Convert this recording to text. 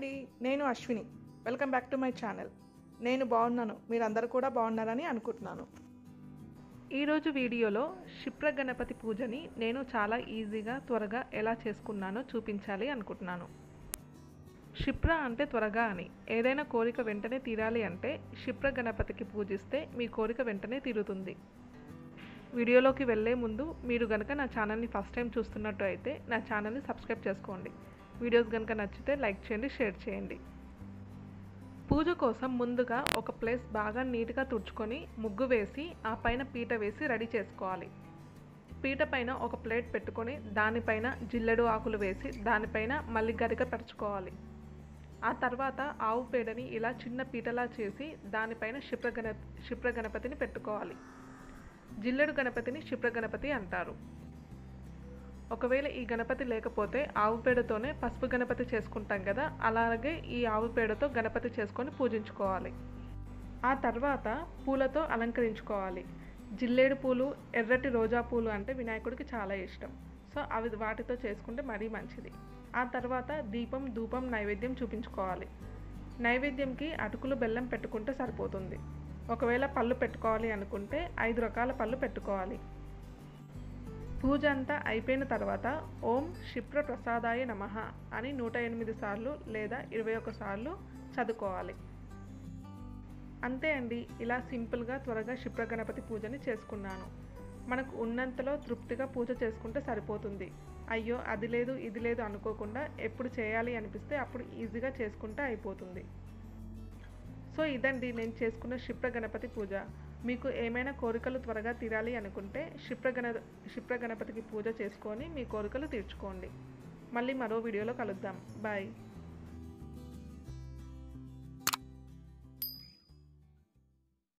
అండి నేను Ashwini welcome back to my channel నేను బాగున్నాను మీరందరూ కూడా బాగున్నారని అనుకుంటున్నాను ఈరోజు వీడియోలో క్షిప్ర గణపతి పూజని నేను చాలా ఈజీగా త్వరగా ఎలా చేసుకున్నానో చూపించాలి అనుకుంటున్నాను క్షిప్ర అంటే త్వరగా అని ఏదైనా కోరిక వెంటనే తీరాలి అంటే క్షిప్ర గణపతికి పూజిస్తే మీ కోరిక వెంటనే తీరుతుంది వీడియోలోకి వెళ్ళే ముందు మీరు కనుక నా ఛానల్ని ఫస్ట్ టైం చూస్తున్నట్టు అయితే నా ఛానల్ని సబ్స్క్రైబ్ చేసుకోండి వీడియోస్ కనుక నచ్చితే లైక్ చేయండి షేర్ చేయండి పూజ కోసం ముందుగా ఒక ప్లేస్ బాగా నీట్గా తుడుచుకొని ముగ్గు వేసి ఆ పైన పీట వేసి రెడీ చేసుకోవాలి పీట పైన ఒక ప్లేట్ పెట్టుకొని దానిపైన జిల్లెడు ఆకులు వేసి దానిపైన మళ్ళీ గరిక పరుచుకోవాలి ఆ తర్వాత ఆవు పేడని ఇలా చిన్న పీటలా చేసి దానిపైన క్షిప్ర గణ క్షిప్ర గణపతిని పెట్టుకోవాలి జిల్లెడు గణపతిని క్షిప్ర గణపతి అంటారు ఒకవేళ ఈ గణపతి లేకపోతే ఆవు పేడతోనే పసుపు గణపతి చేసుకుంటాం కదా అలాగే ఈ ఆవు పేడతో గణపతి చేసుకొని పూజించుకోవాలి ఆ తర్వాత పూలతో అలంకరించుకోవాలి జిల్లేడు పూలు ఎర్రటి రోజా పూలు అంటే వినాయకుడికి చాలా ఇష్టం సో అవి వాటితో చేసుకుంటే మరీ మంచిది ఆ తర్వాత దీపం ధూపం నైవేద్యం చూపించుకోవాలి నైవేద్యంకి అటుకులు బెల్లం పెట్టుకుంటే సరిపోతుంది ఒకవేళ పళ్ళు పెట్టుకోవాలి అనుకుంటే ఐదు రకాల పళ్ళు పెట్టుకోవాలి పూజ అంతా అయిపోయిన తర్వాత ఓం క్షిప్ర ప్రసాదాయ నమ అని నూట ఎనిమిది సార్లు లేదా ఇరవై ఒక సార్లు చదువుకోవాలి అంతే అండి ఇలా సింపుల్గా త్వరగా క్షిప్ర గణపతి పూజని చేసుకున్నాను మనకు ఉన్నంతలో తృప్తిగా పూజ చేసుకుంటే సరిపోతుంది అయ్యో అది లేదు ఇది లేదు అనుకోకుండా ఎప్పుడు చేయాలి అనిపిస్తే అప్పుడు ఈజీగా చేసుకుంటే అయిపోతుంది సో ఇదండి నేను చేసుకున్న క్షిప్ర గణపతి పూజ మీకు ఏమైనా కోరికలు త్వరగా తీరాలి అనుకుంటే క్షిప్ర గణ క్షిప్ర గణపతికి పూజ చేసుకొని మీ కోరికలు తీర్చుకోండి మళ్ళీ మరో వీడియోలో కలుద్దాం బాయ్